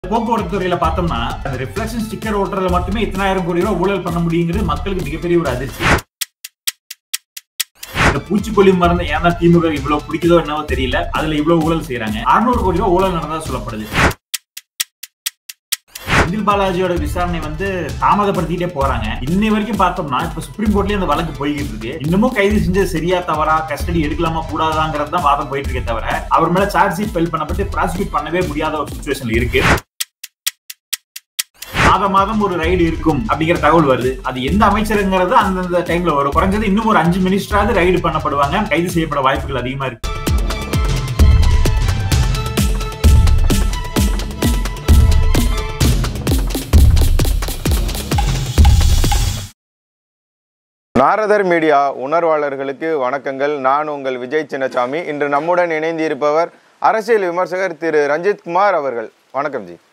போக்குவரத்து துறையில பார்த்தோம்னா அந்த ரிஃப்ளெக்ஷன் ஸ்டிக்கர் ஓட்டுறதுல மட்டுமே இத்தனாயிரம் கோடி ரூபாய் ஊழல் பண்ண முடியுங்கிறது மக்களுக்கு மிகப்பெரிய ஒரு அதிர்ச்சி இந்த பூச்சிக்கொல்லி மருந்து ஏன்னா திமுக இவ்வளவு பிடிக்குதோ என்னவோ தெரியல அதுல இவ்வளவு ஊழல் செய்யறாங்க அறுநூறு கோடி ரூபாய் ஊழல் நடந்ததா சொல்லப்படுது செந்தில் பாலாஜியோட விசாரணை வந்து தாமதப்படுத்திட்டே போறாங்க இன்னை வரைக்கும் பார்த்தோம்னா இப்ப சுப்ரீம் கோர்ட்லயே அந்த வழக்கு போய்கிட்டு இருக்கு இன்னமும் கைது செஞ்சது சரியா தவறா கஸ்டடி எடுக்கலாமா கூடாதாங்கிறது தான் வாதம் போயிட்டு இருக்கே தவிர அவர் மேல சார்ஜ் ஷீட் ஃபைல் பண்ணப்பட்டு ப்ராசிக்யூட் பண்ணவே முடியாத ஒரு சுச்சுவேஷன்ல இருக்கு மாதம் மாதம் ஒரு ரைடு இருக்கும் அப்படிங்கிற தகவல் வருது அது எந்த அமைச்சருங்கிறது அந்தந்த டைம்ல வரும் குறைஞ்சது இன்னும் ஒரு அஞ்சு மினிஸ்டராவது ரைடு பண்ணப்படுவாங்க கைது செய்யப்பட வாய்ப்புகள் அதிகமா இருக்கு நாரதர் மீடியா உணர்வாளர்களுக்கு வணக்கங்கள் நான் உங்கள் விஜய் சின்னசாமி இன்று நம்முடன் இணைந்து இருப்பவர் அரசியல் விமர்சகர் திரு ரஞ்சித் குமார் அவர்கள் வணக்கம் ஜி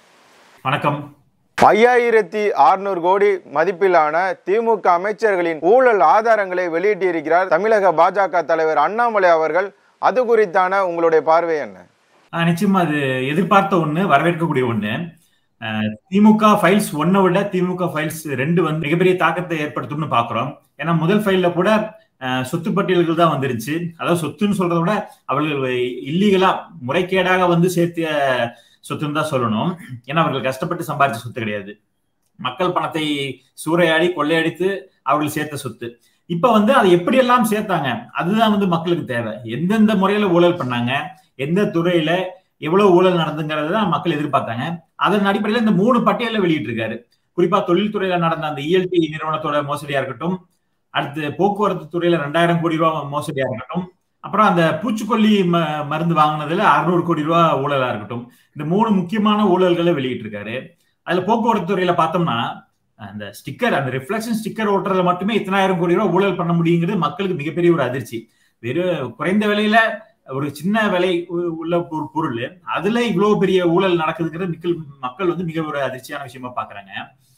வணக்கம் ஐயாயிரத்தி அறுநூறு கோடி மதிப்பிலான திமுக அமைச்சர்களின் ஊழல் ஆதாரங்களை வெளியிட்டிருக்கிறார் தமிழக பாஜக தலைவர் அண்ணாமலை அவர்கள் அது குறித்தான உங்களுடைய பார்வை என்ன ஆஹ் நிச்சயமா அது எதிர்பார்த்த ஒண்ணு வரவேற்கக்கூடிய ஒண்ணு ஆஹ் திமுக ஃபைல்ஸ் ஒன்னை விட திமுக ஃபைல்ஸ் ரெண்டு வந்து மிகப்பெரிய தாக்கத்தை ஏற்படுத்தும்னு பாக்குறோம் ஏன்னா முதல் ஃபைல்ல கூட ஆஹ் சொத்து பட்டியல்கள் தான் வந்துருச்சு அதாவது சொத்துன்னு சொல்றதை விட அவர்கள் இல்லீகலா முறைகேடாக வந்து சேர்த்திய சொத்துன்னு தான் சொல்லணும் ஏன்னா அவர்கள் கஷ்டப்பட்டு சம்பாதிச்ச சொத்து கிடையாது மக்கள் பணத்தை சூறையாடி கொள்ளையடித்து அவர்கள் சேர்த்த சொத்து இப்ப வந்து அதை எப்படியெல்லாம் சேர்த்தாங்க அதுதான் வந்து மக்களுக்கு தேவை எந்தெந்த முறையில ஊழல் பண்ணாங்க எந்த துறையில எவ்வளவு ஊழல் நடந்துங்கிறத தான் மக்கள் எதிர்பார்த்தாங்க அதன் அடிப்படையில இந்த மூணு பட்டியல வெளியிட்டு இருக்காரு குறிப்பா தொழில்துறையில நடந்த அந்த இஎல்டி நிறுவனத்தோட மோசடியா இருக்கட்டும் அடுத்து போக்குவரத்து துறையில ரெண்டாயிரம் கோடி ரூபாய் மோசடியா இருக்கட்டும் அப்புறம் அந்த பூச்சிக்கொல்லி ம மருந்து வாங்கினதுல அறுநூறு கோடி ரூபாய் ஊழலா இருக்கட்டும் இந்த மூணு முக்கியமான ஊழல்களை வெளியிட்டு இருக்காரு அதுல போக்குவரத்து துறையில பார்த்தோம்னா அந்த ஸ்டிக்கர் அந்த ரிஃப்ளெக்ஷன் ஸ்டிக்கர் ஓட்டுறதுல மட்டுமே இத்தனாயிரம் கோடி ரூபாய் ஊழல் பண்ண முடியுங்கிறது மக்களுக்கு மிகப்பெரிய ஒரு அதிர்ச்சி வெறும் குறைந்த விலையில ஒரு சின்ன விலை உள்ள ஒரு பொருள் அதுல இவ்வளவு பெரிய ஊழல் நடக்குதுங்கிறது மக்கள் மக்கள் வந்து மிக ஒரு அதிர்ச்சியான விஷயமா பாக்குறாங்க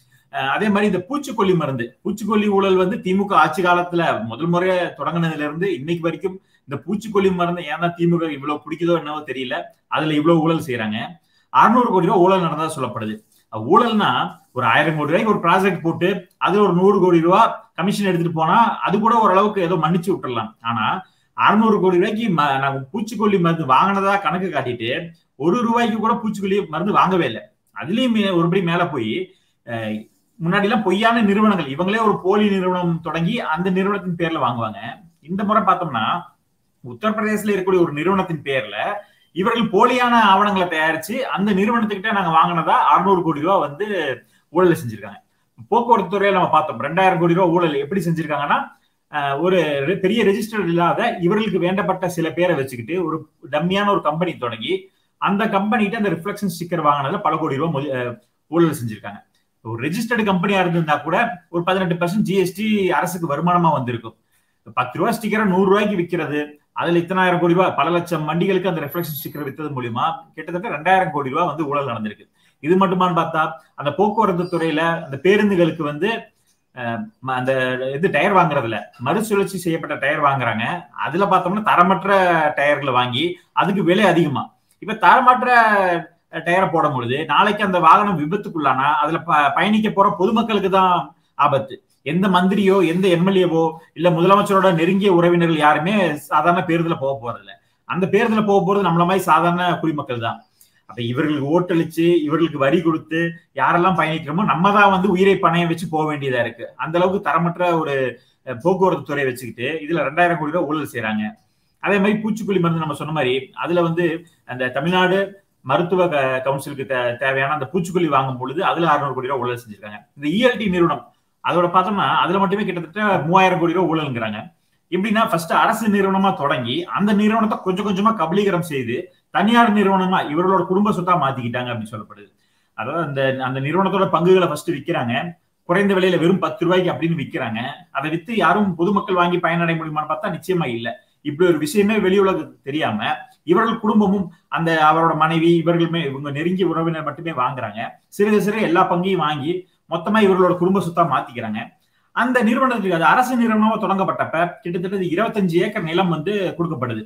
அதே மாதிரி இந்த பூச்சிக்கொல்லி மருந்து பூச்சிக்கொல்லி ஊழல் வந்து திமுக ஆட்சி காலத்துல முதல் முறைய தொடங்கினதுல இருந்து இன்னைக்கு வரைக்கும் இந்த பூச்சிக்கொல்லி மருந்து ஏன்னா திமுக இவ்வளவு பிடிக்குதோ என்னவோ தெரியல அதுல இவ்வளவு ஊழல் செய்யறாங்க அறுநூறு கோடி ரூபாய் ஊழல் நடந்ததா சொல்லப்படுது ஊழல்னா ஒரு ஆயிரம் கோடி ரூபாய்க்கு ஒரு ப்ராஜெக்ட் போட்டு அது ஒரு நூறு கோடி ரூபாய் கமிஷன் எடுத்துட்டு போனா அது கூட ஓரளவுக்கு ஏதோ மன்னிச்சு விட்டுறலாம் ஆனா அறுநூறு கோடி ரூபாய்க்கு நாங்க பூச்சிக்கொல்லி மருந்து வாங்கினதா கணக்கு காட்டிட்டு ஒரு ரூபாய்க்கு கூட பூச்சிக்கொல்லி மருந்து வாங்கவே இல்லை அதுலயும் ஒருபடி மேல போய் முன்னாடி எல்லாம் பொய்யான நிறுவனங்கள் இவங்களே ஒரு போலி நிறுவனம் தொடங்கி அந்த நிறுவனத்தின் பேர்ல வாங்குவாங்க இந்த முறை பார்த்தோம்னா உத்தரப்பிரதேசல இருக்கக்கூடிய ஒரு நிறுவனத்தின் பேர்ல இவர்கள் போலியான ஆவணங்களை தயாரிச்சு அந்த நிறுவனத்துக்கிட்ட நாங்க வாங்கினதா அறுநூறு கோடி ரூபாய் வந்து ஊழல் செஞ்சிருக்காங்க போக்குவரத்து துறையில நம்ம பார்த்தோம் ரெண்டாயிரம் கோடி ரூபாய் ஊழல் எப்படி செஞ்சிருக்காங்கன்னா ஒரு பெரிய ரெஜிஸ்டர் இல்லாத இவர்களுக்கு வேண்டப்பட்ட சில பேரை வச்சுக்கிட்டு ஒரு டம்மியான ஒரு கம்பெனி தொடங்கி அந்த கம்பெனிகிட்ட அந்த ரிஃப்ளெக்ஷன் ஸ்டிக்கர் வாங்கினதுல பல கோடி ரூபாய் ஊழல் செஞ்சிருக்காங்க ஒரு ரெஜிஸ்டர்டு கம்பெனியா இருந்திருந்தா கூட ஒரு பதினெட்டு பர்சன்ட் ஜிஎஸ்டி அரசுக்கு வருமானமா வந்திருக்கும் பத்து ரூபாய் ஸ்டிக்கரை நூறு ரூபாய்க்கு விற்கிறது அதுல இத்தனாயிரம் கோடி ரூபாய் பல லட்சம் வண்டிகளுக்கு அந்த ரெஃப்ளெக்ஷன் ஸ்டிக்கர் வித்தது மூலியமா கிட்டத்தட்ட ரெண்டாயிரம் கோடி ரூபாய் வந்து ஊழல் நடந்திருக்கு இது மட்டுமான்னு பார்த்தா அந்த போக்குவரத்து துறையில அந்த பேருந்துகளுக்கு வந்து அந்த இது டயர் வாங்குறதுல மறுசுழற்சி செய்யப்பட்ட டயர் வாங்குறாங்க அதுல பார்த்தோம்னா தரமற்ற டயர்களை வாங்கி அதுக்கு விலை அதிகமா இப்ப தரமற்ற டயரை போடும் பொழுது நாளைக்கு அந்த வாகனம் விபத்துக்குள்ளானா அதுல பயணிக்க போற பொதுமக்களுக்கு தான் ஆபத்து எந்த மந்திரியோ எந்த எம்எல்ஏவோ இல்ல முதலமைச்சரோட நெருங்கிய உறவினர்கள் யாருமே சாதாரண பேருந்துல போக போறது இல்ல அந்த பேருந்துல போக போறது நம்மள மாதிரி சாதாரண குடிமக்கள் தான் அப்ப இவர்களுக்கு ஓட்டளிச்சு இவர்களுக்கு வரி கொடுத்து யாரெல்லாம் பயணிக்கிறோமோ நம்ம தான் வந்து உயிரை பணையம் வச்சு போக வேண்டியதா இருக்கு அந்த அளவுக்கு தரமற்ற ஒரு போக்குவரத்து துறையை வச்சுக்கிட்டு இதுல ரெண்டாயிரம் கோடி ரூபாய் ஊழல் செய்யறாங்க அதே மாதிரி பூச்சிக்கொல்லி மருந்து நம்ம சொன்ன மாதிரி அதுல வந்து அந்த தமிழ்நாடு மருத்துவ கவுன்சிலுக்கு தேவையான அந்த பூச்சிக்கொல்லி வாங்கும் பொழுது அதுல அறுநூறு கோடி ரூபாய் ஊழல் செஞ்சிருக்காங்க இந்த இஎல்டி நிறுவனம் அதோட பார்த்தோம்னா அதுல மட்டுமே கிட்டத்தட்ட மூவாயிரம் கோடி ரூபாய் ஊழல்ங்கிறாங்க எப்படின்னா ஃபர்ஸ்ட் அரசு நிறுவனமா தொடங்கி அந்த நிறுவனத்தை கொஞ்சம் கொஞ்சமா கபலீகரம் செய்து தனியார் நிறுவனமா இவர்களோட குடும்ப சொத்தா மாத்திக்கிட்டாங்க அப்படின்னு சொல்லப்படுது அதாவது அந்த அந்த நிறுவனத்தோட பங்குகளை ஃபர்ஸ்ட் விற்கிறாங்க குறைந்த விலையில வெறும் பத்து ரூபாய்க்கு அப்படின்னு விற்கிறாங்க அதை வித்து யாரும் பொதுமக்கள் வாங்கி பயனடைய முடியுமான்னு பார்த்தா நிச்சயமா இல்ல இப்படி ஒரு விஷயமே வெளி உலகத்துக்கு தெரியாம இவர்கள் குடும்பமும் அந்த அவரோட மனைவி இவர்களுமே இவங்க நெருங்கிய உறவினர் மட்டுமே வாங்குறாங்க சிறிது சிறு எல்லா பங்கையும் வாங்கி மொத்தமா இவர்களோட குடும்ப சொத்தா மாத்திக்கிறாங்க அந்த நிறுவனத்துக்கு அது அரசு நிறுவனமா தொடங்கப்பட்டப்ப கிட்டத்தட்ட இருபத்தஞ்சு ஏக்கர் நிலம் வந்து கொடுக்கப்படுது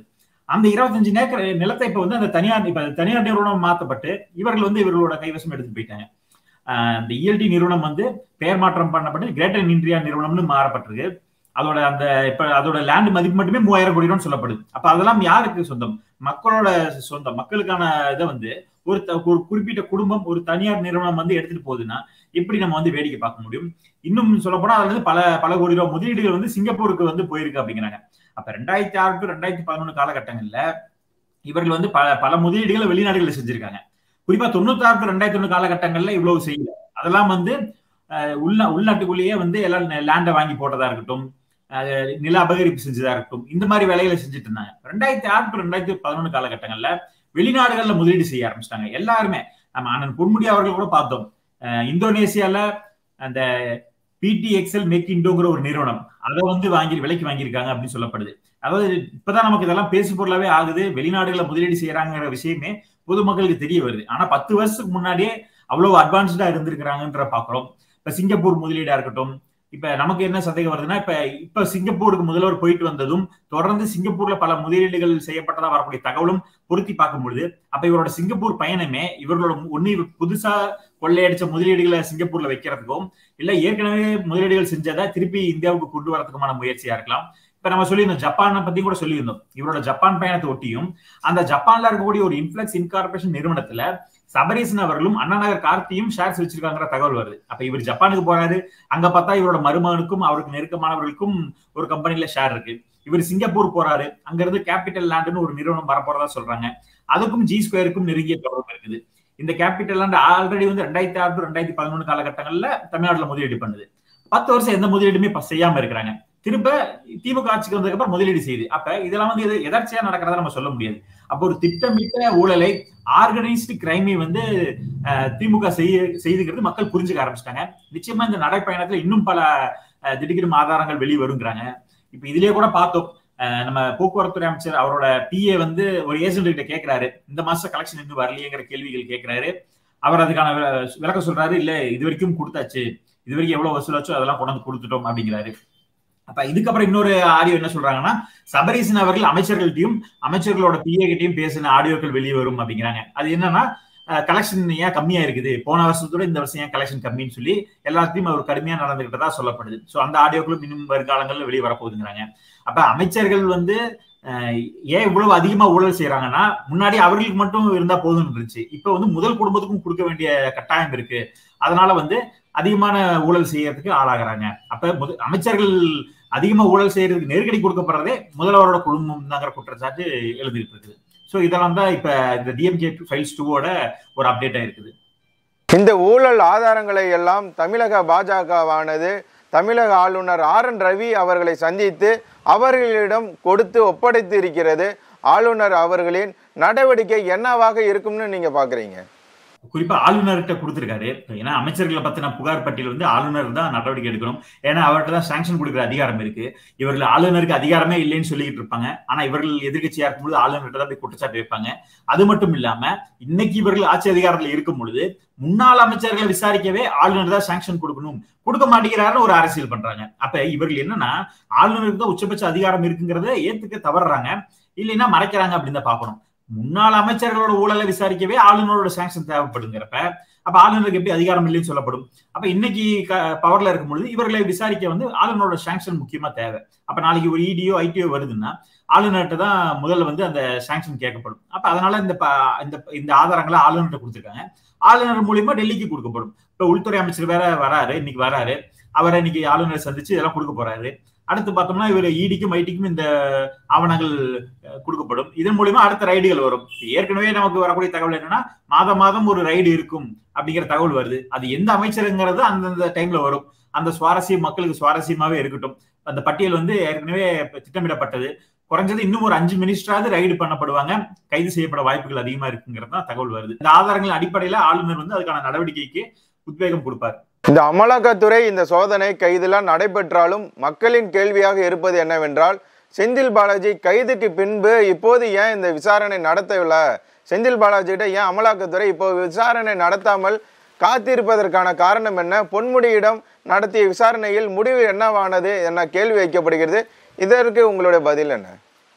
அந்த இருபத்தஞ்சு ஏக்கர் நிலத்தை இப்ப வந்து அந்த தனியார் இப்ப தனியார் நிறுவனம் மாற்றப்பட்டு இவர்கள் வந்து இவர்களோட கைவசம் எடுத்து போயிட்டாங்க ஆஹ் இந்த இஎல்டி நிறுவனம் வந்து பெயர் மாற்றம் பண்ணப்பட்டு கிரேட்டர் இந்தியா நிறுவனம்னு மாறப்பட்டிருக்கு அதோட அந்த இப்ப அதோட லேண்ட் மதிப்பு மட்டுமே மூவாயிரம் கோடி ரூபான்னு சொல்லப்படுது அப்ப அதெல்லாம் யாருக்கு சொந்தம் மக்களோட சொந்தம் மக்களுக்கான இதை வந்து ஒரு த- ஒரு குறிப்பிட்ட குடும்பம் ஒரு தனியார் நிறுவனம் வந்து எடுத்துட்டு போகுதுன்னா எப்படி நம்ம வந்து வேடிக்கை பார்க்க முடியும் இன்னும் சொல்ல போனா அதுல இருந்து பல பல கோடி ரூபாய் முதலீடுகள் வந்து சிங்கப்பூருக்கு வந்து போயிருக்கு அப்படிங்கிறாங்க அப்ப ரெண்டாயிரத்தி ஆறு டு ரெண்டாயிரத்தி பதினொன்று காலகட்டங்கள்ல இவர்கள் வந்து பல பல முதலீடுகளை வெளிநாடுகளில் செஞ்சிருக்காங்க குறிப்பா தொண்ணூத்தாறு டு ரெண்டாயிரத்தி ஒண்ணு காலகட்டங்கள்ல இவ்வளவு செய்யல அதெல்லாம் வந்து அஹ், உள்ள உள்நாட்டுக்குள்ளேயே வந்து எல்லாம் லேண்டை வாங்கி போட்டதா இருக்கட்டும் அஹ், நில அபகரிப்பு செஞ்சதா இருக்கட்டும் இந்த மாதிரி வேலைகளை செஞ்சுட்டு இருந்தாங்க ரெண்டாயிரத்தி ஆறு டு ரெண்டாயிரத்தி பதினொன்று காலகட்டங்கள்ல வெளிநாடுகள்ல முதலீடு செய்ய ஆரம்பிச்சிட்டாங்க எல்லாருமே நம்ம அண்ணன் பொன்முடி அவர்கள் கூட பார்த்தோம் அஹ், இந்தோனேசியால அந்த பிடி எக்ஸல் மேக் இண்டோங்கிற ஒரு நிறுவனம் அதை வந்து வாங்கி விலைக்கு வாங்கியிருக்காங்க அப்படின்னு சொல்லப்படுது அதாவது இப்பதான் நமக்கு இதெல்லாம் பேசு பொருளாவே ஆகுது வெளிநாடுகளை முதலீடு செய்யறாங்கிற விஷயமே பொதுமக்களுக்கு தெரிய வருது ஆனா பத்து வருஷத்துக்கு முன்னாடியே அவ்வளவு அட்வான்ஸ்டா இருந்திருக்கிறாங்கன்ற பாக்குறோம் இப்ப சிங்கப்பூர் முதலீடா இருக்கட்டும் இப்ப நமக்கு என்ன சந்தேகம் வருதுன்னா இப்ப இப்ப சிங்கப்பூருக்கு முதல்வர் போயிட்டு வந்ததும் தொடர்ந்து சிங்கப்பூர்ல பல முதலீடுகள் செய்யப்பட்டதா வரக்கூடிய தகவலும் பொருத்தி பார்க்கும் பொழுது அப்ப இவரோட சிங்கப்பூர் பயணமே இவர்களோட ஒன்னு இவர் புதுசா கொள்ளையடிச்ச முதலீடுகளை சிங்கப்பூர்ல வைக்கிறதுக்கும் இல்ல ஏற்கனவே முதலீடுகள் செஞ்சதை திருப்பி இந்தியாவுக்கு கொண்டு வரதுக்குமான முயற்சியா இருக்கலாம் இப்ப நம்ம சொல்லியிருந்தோம் ஜப்பானை பத்தி கூட சொல்லியிருந்தோம் இவரோட ஜப்பான் பயணத்தை ஒட்டியும் அந்த ஜப்பான்ல இருக்கக்கூடிய ஒரு இன்ஃபிளக்ஸ் இன்கார்பரேஷன் நிறுவனத்துல சபரீசன் அவர்களும் அண்ணா நகர் கார்த்தியும் ஷேர்ஸ் வச்சிருக்காங்கிற தகவல் வருது அப்ப இவர் ஜப்பானுக்கு போறாரு அங்க பார்த்தா இவரோட மருமகனுக்கும் அவருக்கு நெருக்கமானவர்களுக்கும் ஒரு கம்பெனில ஷேர் இருக்கு இவர் சிங்கப்பூர் போறாரு அங்க இருந்து கேபிட்டல் லேண்ட்னு ஒரு நிறுவனம் வரப்போறதா சொல்றாங்க அதுக்கும் ஜி ஸ்கொயருக்கும் நெருங்கிய தொடர்பு இருக்குது இந்த கேபிட்டல் லேண்ட் ஆல்ரெடி வந்து ரெண்டாயிரத்தி ஆறு to ரெண்டாயிரத்தி பதினொன்று காலகட்டங்கள்ல தமிழ்நாட்டுல முதலீடு பண்ணுது பத்து வருஷம் எந்த முதலீடுமே இப்ப செய்யாம இருக்கிறாங்க திரும்ப திமுக ஆட்சிக்கு வந்ததுக்கு அப்புறம் முதலீடு செய்யுது அப்ப இதெல்லாம் வந்து எது எதர்ச்சியா நடக்கிறதா நம்ம சொல்ல முடியாது அப்போ ஒரு திட்டமிட்ட ஊழலை ஆர்கனைஸ்டு கிரைமை வந்து அஹ், திமுக செய்ய செய்துங்கிறது மக்கள் புரிஞ்சுக்க ஆரம்பிச்சிட்டாங்க நிச்சயமா இந்த நடைப்பயணத்துல இன்னும் பல அஹ், திடுக்கிடும் ஆதாரங்கள் வெளியே வருங்கிறாங்க இப்ப இதுலயே கூட பார்த்தோம் அஹ், நம்ம போக்குவரத்துறை அமைச்சர் அவரோட பிஏ வந்து ஒரு ஏஜென்ட் கிட்ட கேட்கிறாரு இந்த மாசம் கலெக்ஷன் இன்னும் வரலையேங்கிற கேள்விகள் கேட்கிறாரு அவர் அதுக்கான வி- விளக்கம் சொல்றாரு இல்ல இது வரைக்கும் கொடுத்தாச்சு இது வரைக்கும் எவ்வளவு வசூலாச்சோ அதெல்லாம் கொண்டு வந்து கொடுத்துட்டோம் அப்படிங்கிறாரு அப்ப இதுக்கப்புறம் இன்னொரு ஆடியோ என்ன சொல்றாங்கன்னா சபரீசன் அவர்கள் அமைச்சர்கள்ட்டையும் அமைச்சர்களோட பிஏ கிட்டையும் பேசின ஆடியோக்கள் வெளியே வரும் அப்படிங்கிறாங்க அது என்னன்னா கலெக்ஷன் ஏன் கம்மியா இருக்குது போன வருஷத்தோட இந்த வருஷம் ஏன் கலெக்ஷன் கம்மின்னு சொல்லி எல்லாத்தையும் அவர் கடுமையா நடந்துகிட்டதா சொல்லப்படுது சோ அந்த ஆடியோக்களும் இன்னும் வருங்காலங்கள்ல வெளியே வரப்போகுதுங்கிறாங்க அப்ப அமைச்சர்கள் வந்து அஹ், ஏன் இவ்வளவு அதிகமா ஊழல் செய்யறாங்கன்னா முன்னாடி அவர்களுக்கு மட்டும் இருந்தா போதும் இருந்துச்சு இப்ப வந்து முதல் குடும்பத்துக்கும் கொடுக்க வேண்டிய கட்டாயம் இருக்கு அதனால வந்து அதிகமான ஊழல் செய்யறதுக்கு ஆளாகிறாங்க அப்ப முத- அமைச்சர்கள் அதிகமா ஊழல் செய்யறதுக்கு நெருக்கடி கொடுக்கப்படுறதே முதல்வரோட குடும்பம் தாங்கிற குற்றச்சாட்டு எழுதிட்டு இருக்குது ஸோ இதெல்லாம் தான் இப்ப இந்த டிஎம்கே ஃபைல்ஸ் டூவோட ஒரு அப்டேட்டா இருக்குது இந்த ஊழல் ஆதாரங்களை எல்லாம் தமிழக பாஜகவானது தமிழக ஆளுநர் ஆர் என் ரவி அவர்களை சந்தித்து அவர்களிடம் கொடுத்து ஒப்படைத்து இருக்கிறது ஆளுநர் அவர்களின் நடவடிக்கை என்னவாக இருக்கும்னு நீங்க பாக்குறீங்க குறிப்பா ஆளுநர்கிட்ட கொடுத்திருக்காரு ஏன்னா அமைச்சர்களை பத்தின புகார் பட்டியல் வந்து ஆளுநர் தான் நடவடிக்கை எடுக்கணும் ஏன்னா அவர்கிட்ட தான் சாங்ஷன் கொடுக்குற அதிகாரம் இருக்கு இவர்கள் ஆளுநருக்கு அதிகாரமே இல்லைன்னு சொல்லிக்கிட்டு இருப்பாங்க ஆனா இவர்கள் எதிர்க்கட்சியா இருக்கும்போது ஆளுநர்கிட்ட தான் போய் குற்றச்சாட்டு வைப்பாங்க அது மட்டும் இல்லாம இன்னைக்கு இவர்கள் ஆட்சி அதிகாரத்தில் இருக்கும் பொழுது முன்னாள் அமைச்சர்களை விசாரிக்கவே ஆளுநர் தான் சாங்ஷன் கொடுக்கணும் கொடுக்க மாட்டேங்கிறாருன்னு ஒரு அரசியல் பண்றாங்க அப்ப இவர்கள் என்னன்னா ஆளுநருக்கு தான் உச்சபட்ச அதிகாரம் இருக்குங்கிறத ஏத்துக்க தவறுறாங்க இல்லைன்னா மறைக்கிறாங்க அப்படின்னு தான் பார்க்கணும் முன்னாள் அமைச்சர்களோட ஊழலை விசாரிக்கவே ஆளுநரோட சாங்ஷன் தேவைப்படுங்கிறப்ப அப்ப ஆளுநருக்கு எப்படி அதிகாரம் இல்லைன்னு சொல்லப்படும் அப்ப இன்னைக்கு பவர்ல இருக்கும் பொழுது இவர்களை விசாரிக்க வந்து ஆளுநரோட சாங்ஷன் முக்கியமா தேவை அப்ப நாளைக்கு ஒரு இடியோ ஐடியோ வருதுன்னா ஆளுநர்கிட்ட தான் முதல்ல வந்து அந்த சாங்ஷன் கேட்கப்படும் அப்ப அதனால இந்த ப- இந்த இந்த ஆதாரங்களை ஆளுநர்கிட்ட கொடுத்துருக்காங்க ஆளுநர் மூலியமா டெல்லிக்கு கொடுக்கப்படும் இப்ப உள்துறை அமைச்சர் வேற வராரு இன்னைக்கு வராரு அவரை இன்னைக்கு ஆளுநர் சந்திச்சு இதெல்லாம் கொடுக்க போறாரு அடுத்து பார்த்தோம்னா இவர் இடிக்கும் ஐடிக்கும் இந்த ஆவணங்கள் அஹ், கொடுக்கப்படும் இதன் மூலியமா அடுத்த ரைடுகள் வரும் ஏற்கனவே நமக்கு வரக்கூடிய தகவல் என்னன்னா மாதம் மாதம் ஒரு ரைடு இருக்கும் அப்படிங்கிற தகவல் வருது அது எந்த அமைச்சருங்கிறது அந்தந்த டைம்ல வரும் அந்த சுவாரஸ்யம் மக்களுக்கு சுவாரஸ்யமாவே இருக்கட்டும் அந்த பட்டியல் வந்து ஏற்கனவே திட்டமிடப்பட்டது குறைஞ்சது இன்னும் ஒரு அஞ்சு மினிஸ்டராவது ரைடு பண்ணப்படுவாங்க கைது செய்யப்பட வாய்ப்புகள் அதிகமா இருக்குங்கிறது தான் தகவல் வருது இந்த ஆதாரங்கள் அடிப்படையில ஆளுநர் வந்து அதுக்கான நடவடிக்கைக்கு உத்வேகம் கொடுப்பார் இந்த அமலாக்கத்துறை இந்த சோதனை கைதெல்லாம் நடைபெற்றாலும் மக்களின் கேள்வியாக இருப்பது என்னவென்றால் செந்தில் பாலாஜி கைதுக்கு பின்பு இப்போது ஏன் இந்த விசாரணை நடத்தவில்லை செந்தில் பாலாஜி கிட்ட ஏன் அமலாக்கத்துறை இப்போ விசாரணை நடத்தாமல் காத்திருப்பதற்கான காரணம் என்ன பொன்முடியிடம் நடத்திய விசாரணையில் முடிவு என்னவானது என கேள்வி வைக்கப்படுகிறது இதற்கு உங்களுடைய பதில் என்ன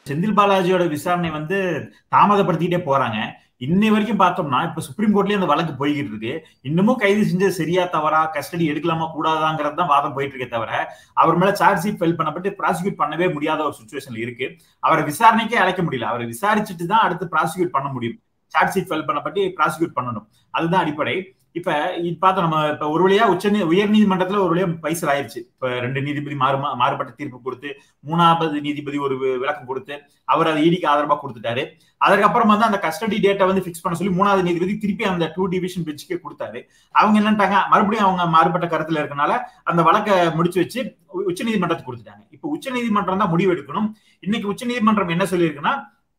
செந்தில் பாலாஜியோட விசாரணை வந்து தாமதப்படுத்திக்கிட்டே போறாங்க இன்னை வரைக்கும் பார்த்தோம்னா இப்ப சுப்ரீம் கோர்ட்லயே அந்த வழக்கு போய்கிட்டு இருக்கு இன்னமும் கைது செஞ்சது சரியா தவறா கஸ்டடி எடுக்கலாமா கூடாதாங்கிறது தான் வாதம் போயிட்டு இருக்கே தவிர அவர் மேல சார்ஜ் ஷீட் ஃபைல் பண்ணப்பட்டு ப்ராசிக்யூட் பண்ணவே முடியாத ஒரு சுச்சுவேஷன்ல இருக்கு அவரை விசாரணைக்கே அழைக்க முடியல அவரை விசாரிச்சுட்டு தான் அடுத்து ப்ராசிக்யூட் பண்ண முடியும் சார்ஜ் ஷீட் ஃபைல் பண்ணப்பட்டு ப்ராசிக்யூட் பண்ணணும் அதுதான் அடிப்படை இப்ப பார்த்தோம் நம்ம இப்ப ஒரு வழியா உச்ச உயர் நீதிமன்றத்துல ஒரு வழியா பைசல் ஆயிருச்சு இப்ப ரெண்டு நீதிபதி மாறு மாறுபட்ட தீர்ப்பு கொடுத்து மூணாவது நீதிபதி ஒரு விளக்கம் கொடுத்து அவர் அதை ஈடிக்கு ஆதரவா கொடுத்துட்டாரு அதுக்கப்புறம் வந்து அந்த கஸ்டடி டேட்டை வந்து பிக்ஸ் பண்ண சொல்லி மூணாவது நீதிபதி திருப்பி அந்த டூ டிவிஷன் பெஞ்சுக்கே கொடுத்தாரு அவங்க என்னட்டாங்க மறுபடியும் அவங்க மாறுபட்ட கருத்துல இருக்கனால அந்த வழக்கை முடிச்சு வச்சு உச்ச நீதிமன்றத்துக்கு கொடுத்துட்டாங்க இப்ப உச்ச நீதிமன்றம் தான் முடிவு எடுக்கணும் இன்னைக்கு உச்ச நீதிமன்றம் என்ன சொல்லியிருக்குன்னா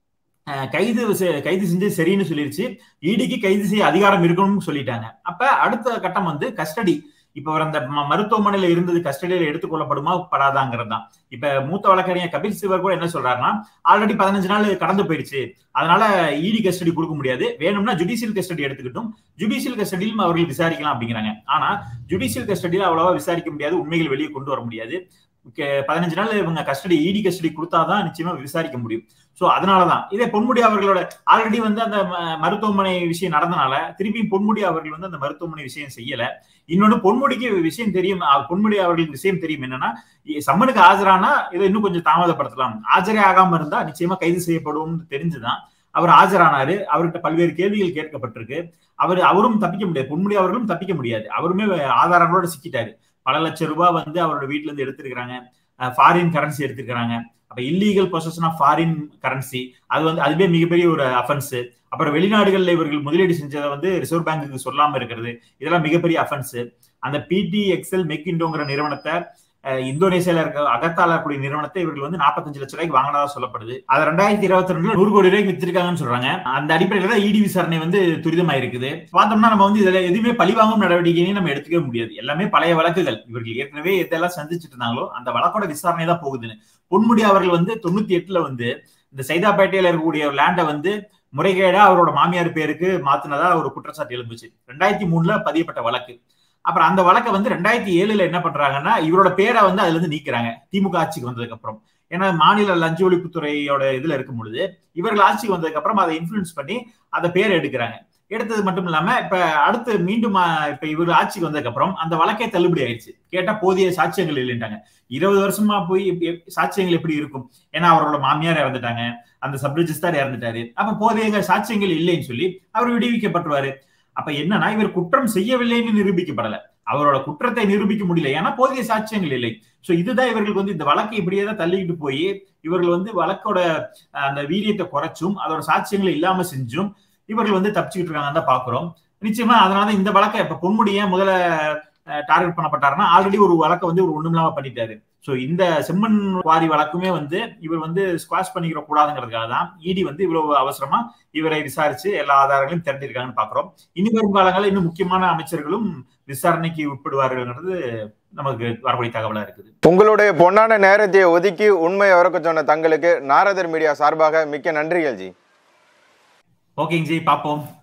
கைது கைது செஞ்சு சரின்னு சொல்லிருச்சு இடிக்கு கைது செய்ய அதிகாரம் இருக்கணும்னு சொல்லிட்டாங்க அப்ப அடுத்த கட்டம் வந்து கஸ்டடி இப்ப அவர் அந்த மருத்துவமனையில இருந்தது கஸ்டடியில எடுத்துக்கொள்ளப்படுமா படாதாங்கிறது தான் இப்ப மூத்த வழக்கறிஞர் கபில் சிவர் கூட என்ன சொல்றாருன்னா ஆல்ரெடி பதினஞ்சு நாள் கடந்து போயிடுச்சு அதனால இடி கஸ்டடி கொடுக்க முடியாது வேணும்னா ஜுடிஷியல் கஸ்டடி எடுத்துக்கிட்டும் ஜுடிஷியல் கஸ்டடியிலும் அவர்கள் விசாரிக்கலாம் அப்படிங்கிறாங்க ஆனா ஜுடிஷியல் கஸ்டடியில அவ்வளவா விசாரிக்க முடியாது உண்மைகள் வெளியே கொண்டு வர முடியாது பதினஞ்சு நாள் இவங்க கஸ்டடி இடி கஸ்டடி கொடுத்தாதான் நிச்சயமா விசாரிக்க முடியும் சோ அதனாலதான் இதே பொன்முடி அவர்களோட ஆல்ரெடி வந்து அந்த மருத்துவமனை விஷயம் நடந்தனால திருப்பியும் பொன்முடி அவர்கள் வந்து அந்த மருத்துவமனை விஷயம் செய்யல இன்னொன்னு பொன்முடிக்கு விஷயம் தெரியும் பொன்முடி அவர்களுக்கு விஷயம் தெரியும் என்னன்னா சம்மனுக்கு ஆஜரானா இதை இன்னும் கொஞ்சம் தாமதப்படுத்தலாம் ஆஜரே ஆகாம இருந்தா நிச்சயமா கைது செய்யப்படும் தெரிஞ்சுதான் அவர் ஆஜரானாரு அவர்கிட்ட பல்வேறு கேள்விகள் கேட்கப்பட்டிருக்கு அவர் அவரும் தப்பிக்க முடியாது பொன்முடி அவர்களும் தப்பிக்க முடியாது அவருமே ஆதாரங்களோட சிக்கிட்டாரு பல லட்சம் ரூபாய் வந்து அவரோட வீட்டுல இருந்து எடுத்திருக்கிறாங்க ஃபாரின் கரன்சி எடுத்திருக்கிறாங்க அப்ப illegal possession of foreign currency அது வந்து அதுவே மிகப்பெரிய ஒரு அஃபென்ஸ் அப்புறம் வெளிநாடுகளில் இவர்கள் முதலீடு செஞ்சதை வந்து ரிசர்வ் பேங்குக்கு சொல்லாம இருக்கிறது இதெல்லாம் மிகப்பெரிய அஃபென்ஸ் அந்த பிடி எக்ஸல் மெக்கிண்டோங்கிற நிறுவனத்தை இந்தோனேசியால இருக்க அகத்தால இருக்கக்கூடிய நிறுவனத்தை இவர்கள் வந்து நாற்பத்தஞ்சு லட்சம் ரூபாய்க்கு வாங்கினதா சொல்லப்படுது அது ரெண்டாயிரத்தி இருபத்தி ரெண்டுல நூறு கோடி ரூபாய்க்கு வித்திருக்காங்கன்னு சொல்றாங்க அந்த அடிப்படையில தான் இடி விசாரணை வந்து துரிதமாயிருக்குது பார்த்தோம்னா நம்ம வந்து இதுல எதுவுமே பழிவாங்கும் நடவடிக்கையும் நம்ம எடுத்துக்கவே முடியாது எல்லாமே பழைய வழக்குகள் இவர்கள் ஏற்கனவே எதெல்லாம் சந்திச்சுட்டு இருந்தாங்களோ அந்த வழக்கோட விசாரணை தான் போகுதுன்னு பொன்முடி அவர்கள் வந்து தொண்ணூத்தி எட்டுல வந்து இந்த சைதாப்பேட்டையில இருக்கக்கூடிய லேண்டை வந்து முறைகேடா அவரோட மாமியார் பேருக்கு மாத்தினதா ஒரு குற்றச்சாட்டு எழுந்துச்சு ரெண்டாயிரத்தி மூணுல பதியப்பட்ட வழக்கு அப்புறம் அந்த வழக்கை வந்து ரெண்டாயிரத்தி ஏழுல என்ன பண்றாங்கன்னா இவரோட பேரை வந்து அதுல இருந்து நீக்கிறாங்க திமுக ஆட்சிக்கு வந்ததுக்கு அப்புறம் ஏன்னா மாநில லஞ்ச ஒழிப்புத்துறையோட இதுல இருக்கும் பொழுது இவர்கள் ஆட்சிக்கு வந்ததுக்கு அப்புறம் அதை இன்ஃபுளுன்ஸ் பண்ணி அதை பேர் எடுக்கிறாங்க எடுத்தது மட்டும் இல்லாம இப்ப அடுத்து மீண்டும் இப்ப இவர் ஆட்சிக்கு வந்ததுக்கு அப்புறம் அந்த வழக்கே தள்ளுபடி ஆயிடுச்சு கேட்டா போதிய சாட்சியங்கள் இல்லைன்ட்டாங்க இருபது வருஷமா போய் சாட்சியங்கள் எப்படி இருக்கும் ஏன்னா அவரோட மாமியார் இறந்துட்டாங்க அந்த சப் ரெஜிஸ்டார் இறந்துட்டாரு அப்ப போதிய சாட்சியங்கள் இல்லைன்னு சொல்லி அவர் விடுவிக்கப்பட்டுருவாரு அப்ப என்னன்னா இவர் குற்றம் செய்யவில்லைன்னு நிரூபிக்கப்படல அவரோட குற்றத்தை நிரூபிக்க முடியல ஏன்னா போதிய சாட்சியங்கள் இல்லை சோ இதுதான் இவர்களுக்கு வந்து இந்த வழக்கை இப்படியே தான் தள்ளிக்கிட்டு போய் இவர்கள் வந்து வழக்கோட அந்த வீரியத்தை குறைச்சும் அதோட சாட்சியங்களை இல்லாம செஞ்சும் இவர்கள் வந்து தப்பிச்சுக்கிட்டு இருக்காங்கன்னு தான் பாக்குறோம் நிச்சயமா அதனால இந்த வழக்கை இப்ப பொன்முடிய முதல்ல டார்கெட் பண்ணப்பட்டாருன்னா ஆல்ரெடி ஒரு வழக்கை வந்து ஒரு ஒண்ணுமில்லாம பண்ணிட்டாரு சோ இந்த செம்மண் குவாரி வழக்குமே வந்து இவர் வந்து ஸ்குவாஷ் பண்ணிக்கிற கூடாதுங்கிறதுக்காக தான் இடி வந்து இவ்வளவு அவசரமா இவரை விசாரிச்சு எல்லா ஆதாரங்களையும் திரண்டிருக்காங்கன்னு பாக்குறோம் இனி வரும் காலங்களில் இன்னும் முக்கியமான அமைச்சர்களும் விசாரணைக்கு உட்படுவார்கள்ங்கிறது நமக்கு வரக்கூடிய தகவலா இருக்குது உங்களுடைய பொன்னான நேரத்தை ஒதுக்கி உண்மை உறக்க சொன்ன தங்களுக்கு நாரதர் மீடியா சார்பாக மிக்க நன்றிகள் ஜி ஓகேங்க ஜி பார்ப்போம்